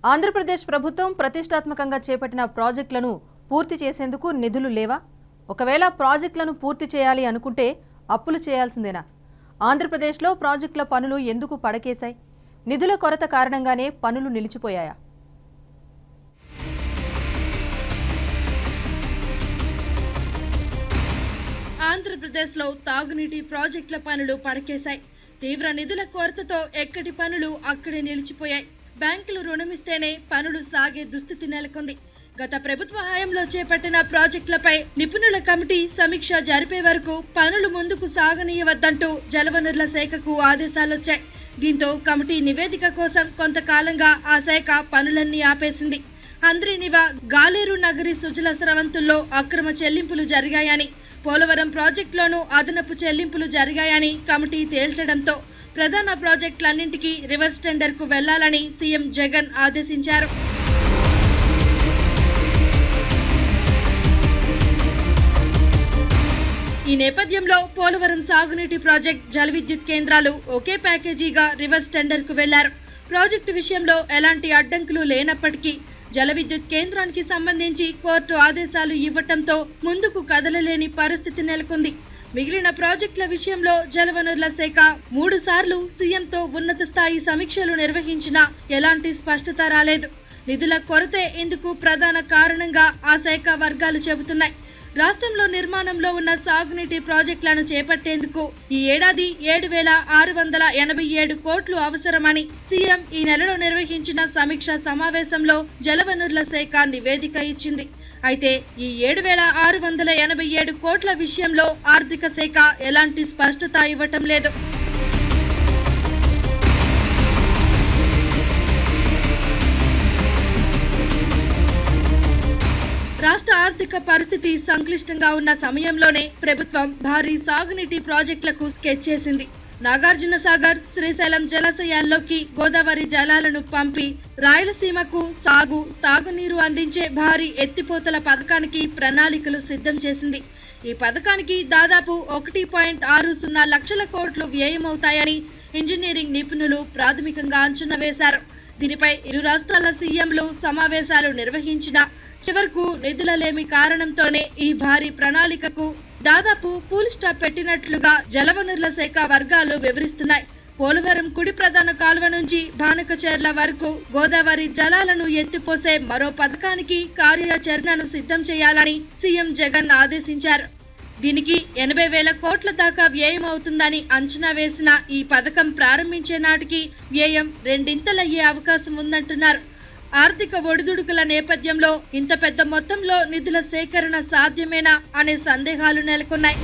ఆంధ్రప్రదేశ్ ప్రభుత్వం ప్రతిష్టాత్మకంగా చేపట్టిన ప్రాజెక్టులను పూర్తి చేసేందుకు నిధులు లేవా ఒకవేళ ప్రాజెక్టులను పూర్తి చేయాలి అనుకుంటే అప్పులు చేయాల్సిందేనా ఆంధ్రప్రదేశ్లో ప్రాజెక్టుల పనులు ఎందుకు పడకేశాయి నిధుల కొరత కారణంగానే పనులు నిలిచిపోయాయా ఆంధ్రప్రదేశ్లో తాగునీటి ప్రాజెక్టుల పనులు పడకేశాయి తీవ్ర నిధుల కొరతతో ఎక్కడి పనులు అక్కడే నిలిచిపోయాయి బ్యాంకులు రుణమిస్తేనే పనులు సాగే దుస్థితి నెలకొంది గత ప్రభుత్వ హయాంలో చేపట్టిన ప్రాజెక్టులపై నిపుణుల కమిటీ సమీక్ష జరిపే వరకు పనులు ముందుకు సాగనీయవద్దంటూ జలవనరుల శాఖకు ఆదేశాలొచ్చాయి దీంతో కమిటీ నివేదిక కోసం కొంతకాలంగా ఆ శాఖ పనులన్నీ ఆపేసింది హంద్రీనివా గాలేరు నగరి సుజల స్రవంతుల్లో అక్రమ చెల్లింపులు జరిగాయని పోలవరం ప్రాజెక్టులోనూ అదనపు చెల్లింపులు జరిగాయని కమిటీ తేల్చడంతో ప్రధాన ప్రాజెక్టులన్నింటికీ రివర్స్ టెండర్కు వెళ్లాలని సీఎం జగన్ ఆదేశించారు ఈ నేపథ్యంలో పోలవరం సాగునీటి ప్రాజెక్ట్ జల విద్యుత్ కేంద్రాలు ఒకే ప్యాకేజీగా రివర్స్ టెండర్ కు వెళ్లారు ప్రాజెక్టు విషయంలో ఎలాంటి అడ్డంకులు లేనప్పటికీ జల విద్యుత్ కేంద్రానికి సంబంధించి కోర్టు ఆదేశాలు ఇవ్వటంతో ముందుకు కదలలేని పరిస్థితి నెలకొంది మిగిలిన ప్రాజెక్టుల విషయంలో జలవనరుల శాఖ మూడు సార్లు సీఎంతో ఉన్నత స్థాయి సమీక్షలు నిర్వహించినా ఎలాంటి స్పష్టత రాలేదు నిధుల కొరతే ఇందుకు ప్రధాన కారణంగా ఆ శాఖ వర్గాలు చెబుతున్నాయి రాష్ట్రంలో నిర్మాణంలో ఉన్న సాగునీటి ప్రాజెక్టులను చేపట్టేందుకు ఈ ఏడాది ఏడు వేల ఆరు వందల ఎనభై ఏడు కోట్లు అవసరమని సీఎం ఈ నెలలో నిర్వహించిన సమీక్ష సమావేశంలో జలవనరుల శాఖ నివేదిక ఇచ్చింది అయితే ఈ ఏడు వేల ఆరు వందల ఎనభై ఏడు కోట్ల విషయంలో ఆర్థిక శాఖ ఎలాంటి స్పష్టత ఇవ్వటం లేదు రాష్ట్ర ఆర్థిక పరిస్థితి సంక్లిష్టంగా ఉన్న సమయంలోనే ప్రభుత్వం భారీ సాగునీటి ప్రాజెక్టులకు స్కెచ్ చేసింది నాగార్జున సాగర్ శ్రీశైలం జలాశయాల్లోకి గోదావరి జలాలను పంపి రాయలసీమకు సాగు తాగునీరు అందించే భారీ ఎత్తిపోతల పథకానికి ప్రణాళికలు సిద్ధం చేసింది ఈ పథకానికి దాదాపు ఒకటి పాయింట్ ఆరు సున్నా లక్షల కోట్లు వ్యయమవుతాయని ఇంజనీరింగ్ నిపుణులు ప్రాథమికంగా అంచనా వేశారు దీనిపై ఇరు రాష్ట్రాల సీఎంలు సమావేశాలు నిర్వహించిన చివరకు నిధుల లేమి కారణంతోనే ఈ భారీ ప్రణాళికకు దాదాపు ఫుల్ స్టాప్ పెట్టినట్లుగా జలవనరుల శాఖ వర్గాలు వివరిస్తున్నాయి పోలవరం కుడి ప్రధాన కాలువ నుంచి బానకచెర్ల వరకు గోదావరి జలాలను ఎత్తిపోసే మరో పథకానికి కార్యాచరణను సిద్ధం చేయాలని సీఎం జగన్ ఆదేశించారు దీనికి ఎనభై వేల కోట్ల దాకా వ్యయం అవుతుందని అంచనా వేసిన ఈ పథకం ప్రారంభించే నాటికి వ్యయం రెండింతలయ్యే అవకాశం ఉందంటున్నారు ఆర్థిక ఒడిదుడుకుల నేపథ్యంలో ఇంత పెద్ద మొత్తంలో నిధుల సేకరణ సాధ్యమేనా అనే సందేహాలు నెలకొన్నాయి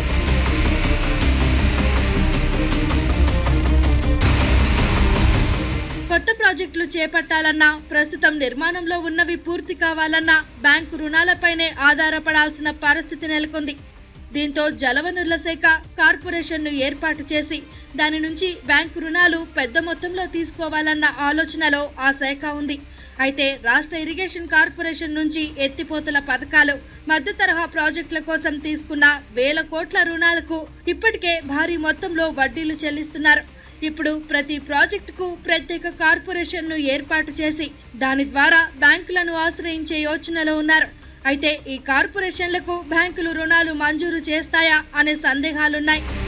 కొత్త ప్రాజెక్టులు చేపట్టాలన్నా ప్రస్తుతం నిర్మాణంలో ఉన్నవి పూర్తి కావాలన్నా బ్యాంకు రుణాలపైనే ఆధారపడాల్సిన పరిస్థితి నెలకొంది దీంతో జలవనరుల శాఖ కార్పొరేషన్ను ఏర్పాటు చేసి దాని నుంచి బ్యాంకు రుణాలు పెద్ద మొత్తంలో తీసుకోవాలన్న ఆలోచనలో ఆ శాఖ ఉంది అయితే రాష్ట్ర ఇరిగేషన్ కార్పొరేషన్ నుంచి ఎత్తిపోతల పథకాలు మధ్య తరహా ప్రాజెక్టుల కోసం తీసుకున్న వేల కోట్ల రుణాలకు ఇప్పటికే భారీ మొత్తంలో వడ్డీలు చెల్లిస్తున్నారు ఇప్పుడు ప్రతి ప్రాజెక్టుకు ప్రత్యేక కార్పొరేషన్ను ఏర్పాటు చేసి దాని ద్వారా బ్యాంకులను ఆశ్రయించే యోచనలో ఉన్నారు అయితే ఈ కార్పొరేషన్లకు బ్యాంకులు రుణాలు మంజూరు చేస్తాయా అనే సందేహాలున్నాయి